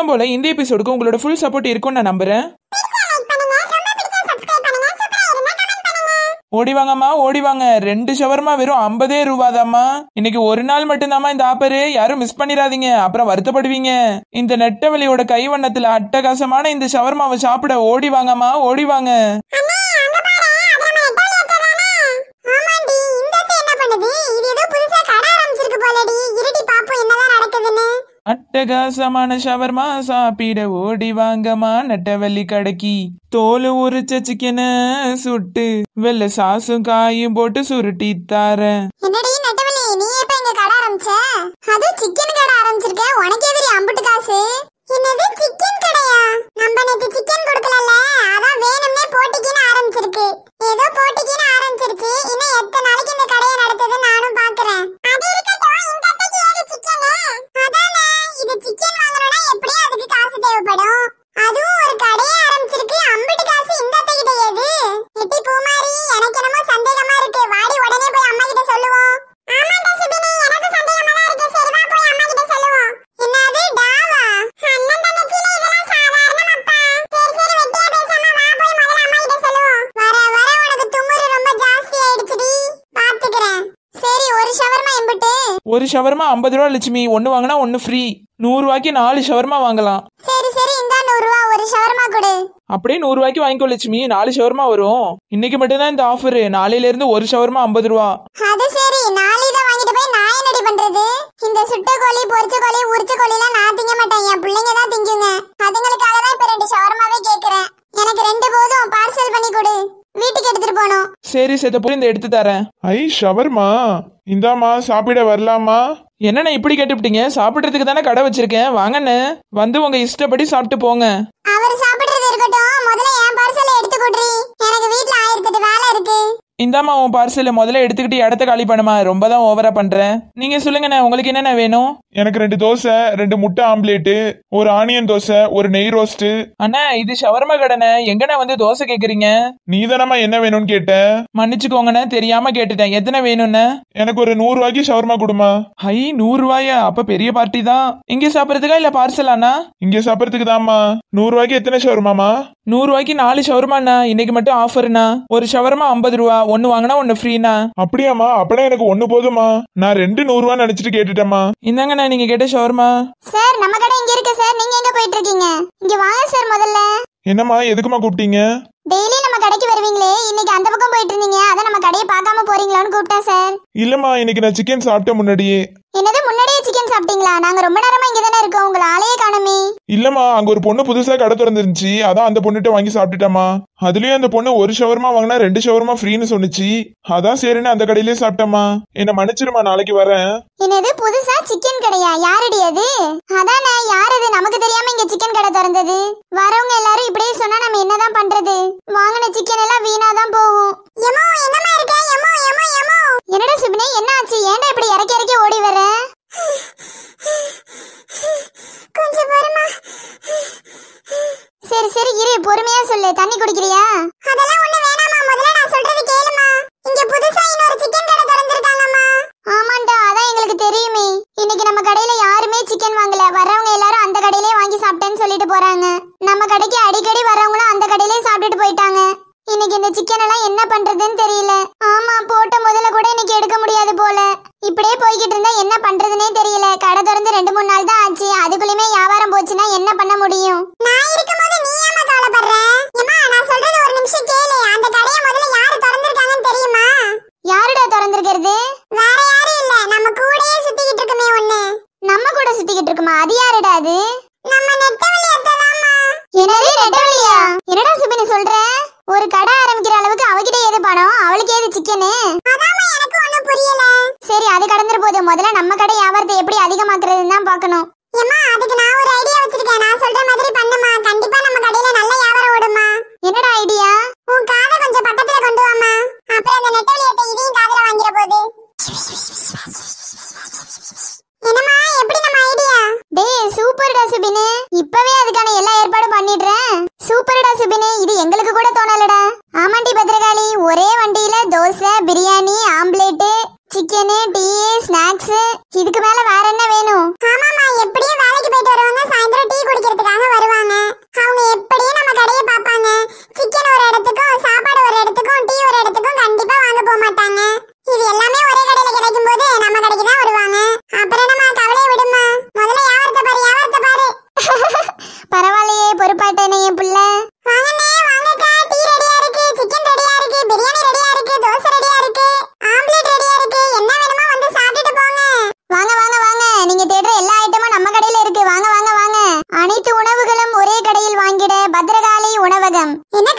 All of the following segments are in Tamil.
வழக்கம் போல இந்த எபிசோடுக்கு உங்களோட ஃபுல் சப்போர்ட் இருக்கும்னு நான் நம்புறேன் ஓடி வாங்கம்மா ஓடி வாங்க ரெண்டு ஷவர்மா வெறும் ஐம்பதே ரூபாதாம்மா இன்னைக்கு ஒரு நாள் மட்டும்தாம்மா இந்த ஆப்பரு யாரும் மிஸ் பண்ணிடாதீங்க அப்புறம் வருத்தப்படுவீங்க இந்த நெட்டவெளியோட கைவண்ணத்துல அட்டகாசமான இந்த ஷவர்மாவை சாப்பிட ஓடி வாங்கம்மா ஓடி வாங்க அட்டகாசமான ஷவர்மா சாப்பிட ஓடி வாங்கம்மா நெட்டவெளி கடைக்கு தோல் உரிச்ச சிக்கன சுட்டு வெள்ளை சாசும் காயும் போட்டு சுருட்டி தாரேன் என்னடி நெட்டவலி நீ எப்ப இங்க கடை ஆரம்பிச்ச அதுவும் சிக்கன் கடை ஆரம்பிச்சிருக்க உனக்கு எதிரி அம்புட்டு காசு என்னது சிக்கன் கடையா நம்ம நேத்து சிக்கன் கொடுக்கலல்ல அதான் வேணும்னே போட்டிக்குன்னு ஆரம்பிச்சிருக்கு ஏதோ போட்டிக்குன்னு ஆரம்பிச்சிருச்சு இன்னும் எத்தனை நாளைக்கு இந்த கடையை நடத்துது நானும் பாக்குறேன் அது இருக்கட்டும் இந்த அத்தைக்கு ஏது சிக்கன் அதானே இது சிக்கன் வாங்கணும்னா எப்படியும் அதுக்கு காசு தேவைப்படும் அதுவும் ஒரு கடையை ஆரம்பிச்சிருக்கு அம்புட்டு காசு இந்த அத்தை கிட்ட ஏது எட்டி பூமாரி எனக்கு என்னமோ சந்தேகமா இருக்கு வாடி உடனே போய் அம்மா கிட்ட சொல்லுவோம் ஆமாண்டா சுபினி எனக்கு சந்தேகமா தான் இருக்கு சரி வா போய் அம்மா கிட்ட சொல்லுவோம் என்னது டாவா அண்ணன் தங்கச்சில இதெல்லாம் சாதாரணமாப்பா சரி சரி வெட்டியா பேசாம வா போய் முதல்ல அம்மா கிட்ட சொல்லுவோம் வர வர உனக்கு தும்முறு ரொம்ப ஜாஸ்தி ஆயிடுச்சுடி பாத்துக்கிறேன் சரி ஒரு ஷவர்மா எம்பிட்டு ஒரு ஷவர்மா ஐம்பது ரூபா லட்சுமி ஒன்று வாங்கினா ஒன்று ஃப்ரீ நூறுரூவாய்க்கு நாலு ஷவர்மா வாங்கலாம் சரி சரி இந்தா நூறு ரூபா ஒரு ஷவர்மா கொடு அப்படியே நூறுரூவாய்க்கு வாங்கிக்கோ லட்சுமி நாலு ஷவர்மா வரும் இன்னைக்கு மட்டும்தான் இந்த ஆஃபர் நாளையில இருந்து ஒரு ஷவர்மா ஐம்பது ரூபா அது சரி நாலு இதை வாங்கிட்டு போய் நான் என்னடி பண்றது இந்த சுட்ட கோழி பொரிச்ச கோழி உரிச்ச கோழிலாம் நான் திங்க மாட்டேன் என் பிள்ளைங்க தான் திங்குங்க அதுங்களுக்காக தான் இப்ப ரெண்டு ஷவர்மாவே கேக்குறேன் எனக்கு ரெண்டு போதும் பார்சல் பண்ணி கொடு வீட்டுக்கு எடுத்துட்டு போகணும் சரி சேத்த போய் இந்த எடுத்து தரேன் ஐ ஷவர்மா இந்தாம்மா சாப்பிட வரலாமா என்னண்ணே இப்படி கேட்டுவிட்டீங்க சாப்பிட்றதுக்கு தானே கடை வச்சிருக்கேன் வாங்கண்ணே வந்து உங்க இஷ்டப்படி சாப்பிட்டு போங்க அவர் சாப்பிடுறது இருக்கட்டும் முதல்ல என் பார்சலை எடுத்து கொடுறி எனக்கு வீட்ல ஆயிரத்தெட்டு வேலை இருக்கு இந்தாம்மா உன் பார்சல் முதல்ல எடுத்துக்கிட்டு இடத்த காலி பண்ணுமா ரொம்ப தான் ஓவரா பண்றேன் நீங்க சொல்லுங்கண்ணே உங்களுக்கு என்னென்ன வேணும் எனக்கு ரெண்டு தோசை ரெண்டு முட்டை ஆம்லேட்டு ஒரு ஆனியன் தோசை ஒரு நெய் ரோஸ்ட் அண்ணா இது ஷவர்மா கடைண்ணே எங்கண்ணே வந்து தோசை கேக்குறீங்க நீ என்ன வேணும்னு கேட்ட மன்னிச்சுக்கோங்கண்ணே தெரியாம கேட்டுட்டேன் எத்தனை வேணும்ண்ணே எனக்கு ஒரு நூறு ரூபாய்க்கு ஷவர்மா கொடுமா ஹை நூறு ரூபாயா அப்ப பெரிய பார்ட்டி தான் இங்க சாப்பிட்றதுக்கா இல்ல பார்சலாண்ணா இங்க சாப்பிடறதுக்கு தாம்மா நூறு ரூபாய்க்கு எத்தனை ஷவர்மாமா நூறு ரூபாய்க்கு நாலு ஷவர்மாண்ணா இன்னைக்கு மட்டும் ஆஃபர்ண்ணா ஒரு ஷவர்மா ஐம்பது ரூபா ஒன்னு வாங்கினா ஒன்னு ஃப்ரீண்ணா அப்படியாம்மா அப்பனா எனக்கு ஒண்ணு போதுமா நான் ரெண்டு நூறு ரூபா நினைச்சிட்டு கேட்டுட்டேம்மா இந்தாங்கண்ணா நீங்க கேட்ட ஷவர்மா சார் நம்ம கடை இங்க இருக்கு சார் நீங்க எங்க போயிட்டு இருக்கீங்க இங்க வாங்க சார் முதல்ல என்னம்மா எதுக்குமா கூப்பிட்டீங்க டெய்லி நம்ம கடைக்கு வருவீங்களே இன்னைக்கு அந்த பக்கம் போயிட்டு இருந்தீங்க அதான் நம்ம கடையை பார்க்காம போறீங்களான்னு கூப்பிட்டேன் சார் இல்லம்மா இன்னைக்கு நான் சிக்கன் சாப்பிட்டேன் முன்னாடியே என்னது முன்னாடியே சிக்கன் சாப்பிட்டீங்களா நாங்க ரொம்ப நேரமா இங்க தானே இருக்கோம் உங்களை ஆளையே காணுமே இல்லம்மா அங்க ஒரு பொண்ணு புதுசா கடை திறந்துருந்துச்சு அதான் அந்த பொண்ணுகிட்ட வாங்கி சாப்பிட்டுட்டேம்மா அதுலயும் அந்த பொண்ணு ஒரு ஷவர்மா வாங்கினா ரெண்டு ஷவர்மா ஃப்ரீன்னு சொன்னுச்சு அதான் சரின்னு அந்த கடையிலேயே சாப்பிட்டேம்மா என்ன மன்னிச்சிருமா நாளைக்கு வரேன் என்னது புதுசா சிக்கன் கடையா யாரடி அது அதானே யார் அது நமக்கு தெரியாம இங்க சிக்கன் கடை திறந்தது வரவங்க எல்லாரும் இப்படியே சொன்னா நம்ம என்னதான் பண்றது வாங்கின சிக்கன் எல்லாம் வீணா தான் போகும் எமோ என்னமா இருக்க எமோ எமோ எமோ என்னடா சுபினே என்ன ஆச்சு ஏன்டா இப்படி இறக்கி இறக்கி ஓடி வர கொஞ்சம் பொறுமா சரி சரி இரு பொறுமையா சொல்லு தண்ணி குடிக்கிறியா அதெல்லாம் ஒண்ணு வேணாமா முதல்ல நான் சொல்றது கேளுமா இங்க புதுசா இன்னொரு சிக்கன் கடை திறந்திருக்காங்கம்மா ஆமாண்டா அதான் எங்களுக்கு தெரியுமே இன்னைக்கு நம்ம கடையில யாருமே சிக்கன் வாங்கல வரவங்க எல்லாரும் அந்த கடையிலே வாங்கி சாப்பிட்டேன்னு சொல்லிட்டு போறாங்க நம்ம கடைக்கு அடிக்கடி வரவங்களும் அந்த கடையிலே சாப்பிட்டுட்டு போயிட்டாங்க இன்னைக்கு இந்த சிக்கன் எல்லாம் என்ன பண்றதுன்னு தெரியல ஆமா போட்ட முதல்ல கூட இன்னைக்கு எடுக்க முடியாது போல இப்படியே போய்கிட்டு இருந்தா என்ன பண்றதுனே தெரியல கடை திறந்து ரெண்டு மூணு நாள் தான் ஆச்சு அதுக்குள்ளயுமே வியாபாரம் போச்சுன்னா என்ன பண்ண முடியும் நான் இருக்கும்போது நீ ஏமா கவலைப்படுற ஏமா நான் சொல்றது ஒரு நிமிஷம் கேளு அந்த கடையை முதல்ல யாரு திறந்திருக்காங்கன்னு தெரியுமா யாருடா திறந்திருக்கிறது வேற யாரும் இல்ல நம்ம கூடயே சுத்திக்கிட்டு இருக்குமே ஒண்ணு நம்ம கூட சுத்திக்கிட்டு இருக்குமா அது யாருடா அது நம்ம நெட்டவழி அத்ததாமா என்னது நெட்டவழியா என்னடா சுபினி சொல்ற ஒரு கடை ஆரம்பிக்கிற அளவுக்கு அவகிட்ட ஏது பணம் அவளுக்கு ஏது சிக்கனு அதாமா எனக்கு ஒண்ணும் புரியல சரி அது கடந்துற போது முதல்ல நம்ம கடை வியாபாரத்தை எப்படி அதிகமாக்குறதுன்னு தான் பார்க்கணும் ஏமா அதுக்கு நான் ஒரு ஐடியா வச்சிருக்கேன் நான் சொல்ற மாதிரி பண்ணுமா கண்டிப்பா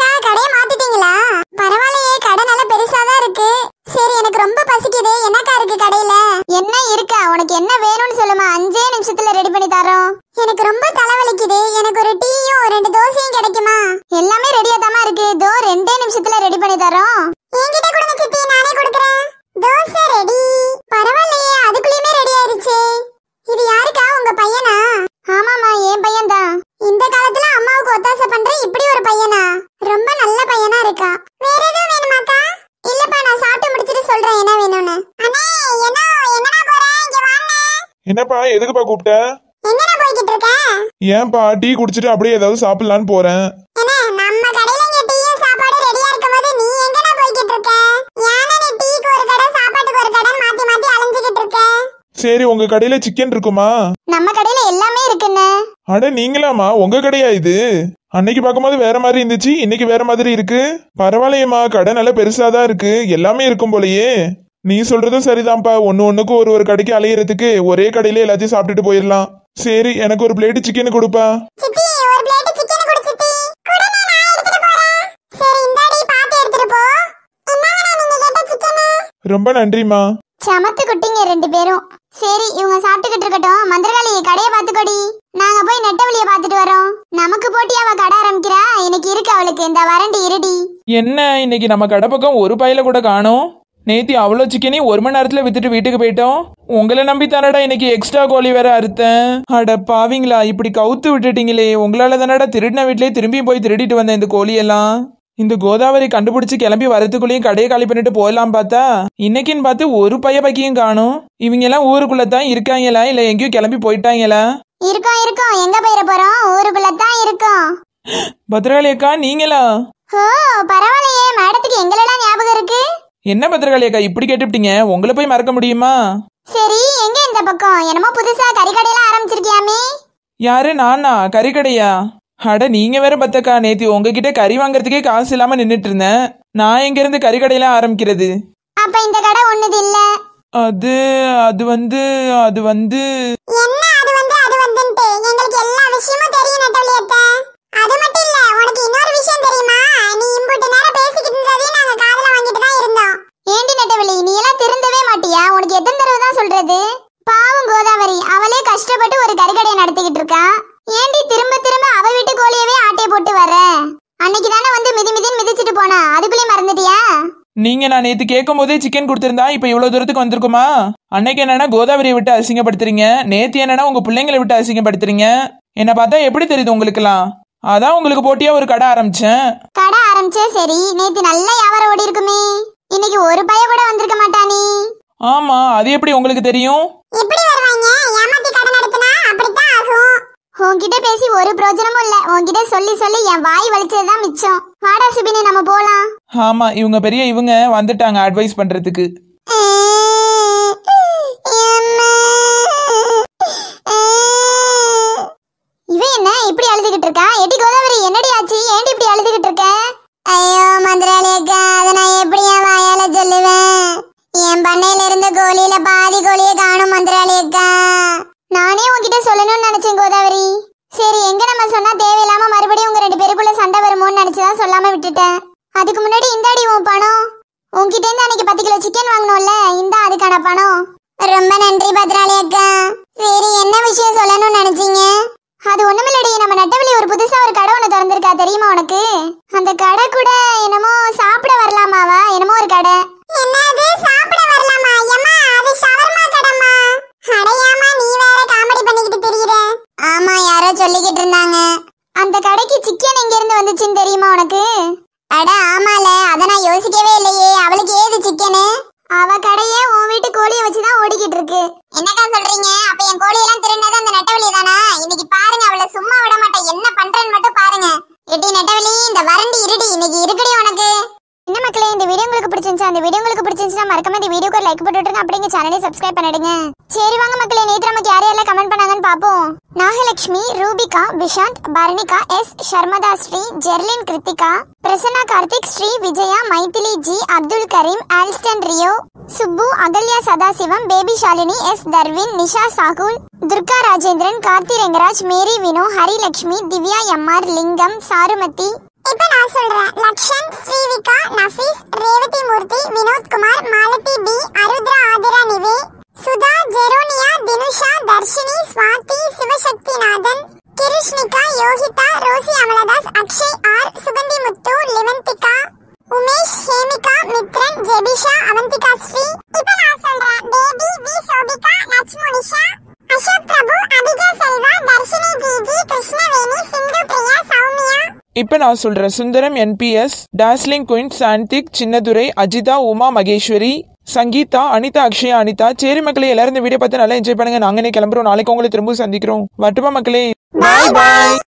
என்னக்கா கடையை மாத்திட்டீங்களா பரவாயில்லையே கடை நல்லா பெருசா தான் இருக்கு சரி எனக்கு ரொம்ப பசிக்குது என்னக்கா இருக்கு கடையில என்ன இருக்கா உனக்கு என்ன வேணும்னு சொல்லுமா அஞ்சே நிமிஷத்துல ரெடி பண்ணி தரோம் எனக்கு ரொம்ப தலைவலிக்குது எனக்கு ஒரு டீயும் ரெண்டு தோசையும் கிடைக்குமா எல்லாமே ரெடியா தாமா இருக்கு தோ ரெண்டே நிமிஷத்துல ரெடி பண்ணி தரோம் என்கிட்ட கொடுங்க சித்தி நானே கொடுக்கறேன் தோசை ரெடி பரவாயில்லையே அதுக்குள்ளயுமே ரெடி ஆயிருச்சு இது யாருக்கா உங்க பையனா ஆமாமா என் பையன் தான் இந்த காலத்துல அம்மாவுக்கு ஒத்தாசை பண்ற இப்படி ஒரு பையனா ரொம்ப நல்ல பையனா இருக்கா வேற எதுவும் வேணுமாக்கா இல்லப்பா நான் சாப்பிட்டு முடிச்சிட்டு சொல்றேன் என்ன வேணும்னு அண்ணே என்ன எங்கடா போற இங்க வாங்க என்னப்பா எதுக்குப்பா கூப்பிட்ட எங்கடா போய்கிட்டு இருக்க ஏன்பா டீ குடிச்சிட்டு அப்படியே ஏதாவது சாப்பிடலான்னு போறேன் என்ன நம்ம கடையில இங்க டீயும் சாப்பாடு ரெடியா இருக்கும்போது நீ எங்கடா போய்கிட்டு இருக்க ஏன்னா நீ டீக்கு ஒரு கடை சாப்பாட்டுக்கு ஒரு கடை மாத்தி மாத்தி அலைஞ்சுகிட்டு இருக்க சரி உங்க கடையில சிக்கன் இருக்குமா நம்ம கடையில எல்லாமே இருக்குன்னு அட நீங்களாமா உங்க கடையா இது அன்னைக்கு பார்க்கும்போது வேற மாதிரி இருந்துச்சு இன்னைக்கு வேற மாதிரி இருக்கு பரவாயில்லையேம்மா கடை நல்லா பெருசா தான் இருக்கு எல்லாமே இருக்கும் போலயே நீ சொல்றதும் சரிதான்ப்பா ஒன்னு ஒண்ணுக்கு ஒரு ஒரு கடைக்கு அலையிறதுக்கு ஒரே கடையில எல்லாத்தையும் சாப்பிட்டுட்டு போயிடலாம் சரி எனக்கு ஒரு பிளேட் சிக்கன் கொடுப்பா சித்தி ஒரு பிளேட் சிக்கன் கொடு சித்தி குடுங்க நான் எடுத்துட்டு போறேன் சரி இந்தாடி பாத்து எடுத்துட்டு போ என்னங்கடா நீங்க கேட்ட சிக்கன் ரொம்ப நன்றிம்மா சமத்து குட்டிங்க ரெண்டு பேரும் சரி இவங்க சாப்பிட்டுக்கிட்டு இருக்கட்டும் மந்திரகாளி கடையை பாத்துக்கோடி நாங்க போய் நெட்டவழிய பாத்துட்டு வரோம் நமக்கு போட்டி அவ கடை ஆரம்பிக்கிறா இன்னைக்கு இருக்கு அவளுக்கு இந்த வரண்டி இருடி என்ன இன்னைக்கு நம்ம கடை பக்கம் ஒரு பையில கூட காணோம் நேத்தி அவ்வளோ சிக்கனையும் ஒரு மணி நேரத்துல வித்துட்டு வீட்டுக்கு போயிட்டோம் உங்களை நம்பி தானடா இன்னைக்கு எக்ஸ்ட்ரா கோழி வேற அறுத்தேன் அட பாவிங்களா இப்படி கவுத்து விட்டுட்டீங்களே உங்களால தானடா திருடின வீட்லயே திரும்பியும் போய் திருடிட்டு வந்தேன் இந்த கோழியெல்லாம் இந்த கோதாவரி கண்டுபிடிச்சு கிளம்பி வரதுக்குள்ளேயும் கடையை காலி பண்ணிட்டு போயிடலாம் பார்த்தா இன்னைக்குன்னு பார்த்து ஒரு பைய பக்கியும் காணும் இவங்க எல்லாம் ஊருக்குள்ள தான் இருக்காங்களா இல்ல எங்கேயும் கிளம்பி போயிட்டாங்களா இருக்கோம் இருக்கோம் எங்க போயிட போறோம் ஊருக்குள்ள தான் இருக்கோம் பத்ரகாளி அக்கா நீங்களா ஓ பரவாயில்லையே மேடத்துக்கு எங்களெல்லாம் ஞாபகம் இருக்கு என்ன பத்ரகாளி அக்கா இப்படி கேட்டுவிட்டீங்க உங்களை போய் மறக்க முடியுமா சரி எங்க இந்த பக்கம் என்னமோ புதுசா கறி கடையெல்லாம் ஆரம்பிச்சிருக்கியாமே யாரு நானா கறி கடையா அட நீங்க வேற பத்தக்கா நேத்தி உங்ககிட்ட கறி வாங்குறதுக்கே காசு இல்லாம நின்னுட்டு இருந்தேன் நான் எங்க இருந்து கறி கடையெல்லாம் ஆரம்பிக்கிறது அப்ப இந்த கடை ஒண்ணுது இல்ல அது அது வந்து அது வந்து என்ன அது வந்து அது வந்துன்ட்டு எங்களுக்கு எல்லா விஷயமும் தெரியும் நட்டவழியத்த அது மட்டும் இல்ல உனக்கு இன்னொரு விஷயம் தெரியுமா நீ இம்புட்டு நேரம் பேசிக்கிட்டு இருந்ததையும் நாங்க காதுல வாங்கிட்டு தான் இருந்தோம் ஏண்டி நட்டவழி நீ எல்லாம் திருந்தவே மாட்டியா உனக்கு எத்தனை தடவை தான் சொல்றது பாவம் கோதாவரி அவளே கஷ்டப்பட்டு ஒரு கறிக்கடையை நடத்திக்கிட்டு இருக்கா ஏண்டி திரும்ப திரும்ப அவ வீட்டு கோழியவே ஆட்டைய போட்டு வர அன்னைக்கு தானே வந்து மிதி மிதின்னு மிதிச்சிட்டு போனா அதுக்குள்ளேயே மறந்துட்டியா நீங்க நான் நேத்து கேட்கும் போதே சிக்கன் கொடுத்திருந்தா இப்ப இவ்வளவு தூரத்துக்கு வந்திருக்குமா அன்னைக்கு என்னன்னா கோதாவரியை விட்டு அசிங்கப்படுத்துறீங்க நேத்து என்னன்னா உங்க பிள்ளைங்களை விட்டு அசிங்கப்படுத்துறீங்க என்ன பார்த்தா எப்படி தெரியுது உங்களுக்குலாம் அதான் உங்களுக்கு போட்டியா ஒரு கடை ஆரம்பிச்சேன் கடை ஆரம்பிச்சே சரி நேத்து நல்ல வியாபாரம் ஓடி இருக்குமே இன்னைக்கு ஒரு பைய கூட வந்திருக்க மாட்டானே ஆமா அது எப்படி உங்களுக்கு தெரியும் எப்படி வருவாங்க ஏமாத்தி கடை நடத்தினா அப்படித்தான் ஆகும் உன்கிட்ட பேசி ஒரு பிரயோஜனமும் இல்ல உன்கிட்ட சொல்லி சொல்லி என் வாய் வலிச்சதுதான் மிச்சம் வாடா சுபினி நம்ம போலாம் ஆமா இவங்க பெரிய இவங்க வந்துட்டாங்க அட்வைஸ் பண்றதுக்கு இவ என்ன இப்படி அழுதுகிட்டு இருக்கா எட்டி கோதாவரி என்னடி ஆச்சு ஏன்டி இப்படி அழுதுகிட்டு இருக்க ஐயோ மந்திராளி அக்கா அதை நான் எப்படி என் வாயால சொல்லுவேன் என் பண்ணையில இருந்த கோழியில பாதி கோழியை காணும் மந்திராளி அக்கா நானே உன்கிட்ட சொல்லணும்னு நினைச்சேன் கோதாவரி சரி எங்க நம்ம சொன்னா தேவையில்லாம மறுபடியும் உங்க ரெண்டு பேருக்குள்ள சண்டை வருமோன்னு நினைச்சுதான் சொல்லாம விட்டுட்டேன் அதுக்கு முன்னாடி இந்தாடி உன் பணம் உன்கிட்ட இருந்து அன்னைக்கு பத்து கிலோ சிக்கன் வாங்கணும்ல இந்தா அதுக்கான பணம் ரொம்ப நன்றி பத்ராளி அக்கா சரி என்ன விஷயம் சொல்லணும்னு நினைச்சீங்க அது ஒண்ணுமில்லடி நம்ம நட்டவழி ஒரு புதுசா ஒரு கடை ஒண்ணு திறந்திருக்கா தெரியுமா உனக்கு அந்த கடை கூட என்னமோ சாப்பிட வரலாமாவா என்னமோ ஒரு கடை என்னது சாப்பிட வரலாமா அம்மா அது ஷவர்மா கடைமா அடையாமா நீ வேற காமெடி பண்ணிக்கிட்டு தெரியுற ஆமா யாரோ சொல்லிக்கிட்டு இருந்தாங்க அந்த கடைக்கு சிக்கன் எங்க இருந்து வந்துச்சுன்னு தெரியுமா உனக்கு அட ஆமால அத நான் யோசிக்கவே இல்லையே அவளுக்கு ஏது சிக்கனு அவ கடையே உன் வீட்டு கோழியை வச்சுதான் ஓடிக்கிட்டு இருக்கு என்னக்கா சொல்றீங்க அப்ப என் கோழியெல்லாம் திருநது அந்த நெட்டவழி தானா இன்னைக்கு பாருங்க அவளை சும்மா விட மாட்டேன் என்ன பண்றேன்னு மட்டும் பாருங்க எட்டி நெட்டவழி இந்த வரண்டி இருடி இன்னைக்கு இருக்குடி உனக்கு என்ன மக்களே இந்த வீடியோ உங்களுக்கு பிடிச்சிருந்துச்சா அந்த வீடியோ உங்களுக்கு பிடிச்சிருந்துச்சுன்னா மறக்காம இந்த வீடியோக்கு லைக் போட்டு விட்டுருங்க அப்படிங்க சேனலை சப்ஸ்கிரைப் பண்ணிடுங்க சரி வாங்க மக்களே நேற்று நமக்கு யார் யாரெல்லாம் கமெண்ட் பண்ணாங்கன்னு பாப்போம் Nagalakshmi Rubika Vishanth Baranika S Sharmatha Sri Jerlin Kiruthika Prasanna Karthik Sri Vijaya Mythili G Abdul Kareem Alston Rio Subbu Agalya Sadasivam baby Shalini S Darwin Nisha Sahul Durga Rajendran Karthi Rengaraj Mary Vino Harilakshmi Divya MR Lingam Charumathi இப்ப நான் சொல்றேன் Lakshan Srivika Nafees Revathi Murthy Vinod Kumar Malathi P Arudhra Aadhira Nive Sudha Jeronia Dinusha Dharshini Swathi Sivasakthinathan Krishnika Yogitha Rosy Amaladas Akshay R Suganthi Muthu Livanthika Umesh Hemika Mithran Jebisha Avanthika Sri இப்ப நான் சொல்றேன் பேபி வி சோபிகா லட்சுமி நிஷா அசோக் பிரபு அபிஜா செல்வா தர்ஷினி ஜிஜி கிருஷ்ணவேணி சிந்து பிரியா சௌமியா இப்ப நான் சொல்றேன் சுந்தரம் என்பிஎஸ் டாஸ்லிங் குயின் சாந்திக் சின்னதுரை அஜிதா உமா மகேஸ்வரி சங்கீதா அனிதா அக்ஷயா அனிதா சரி மக்களே எல்லாரும் இந்த வீடியோ பார்த்து நல்லா என்ஜாய் பண்ணுங்க நாங்க இன்னைக்கு கிளம்புறோம் நாளைக்கு உங்களை திரும்ப சந்திக்கிறோம் வட்டுமா மக்களே பாய் பாய்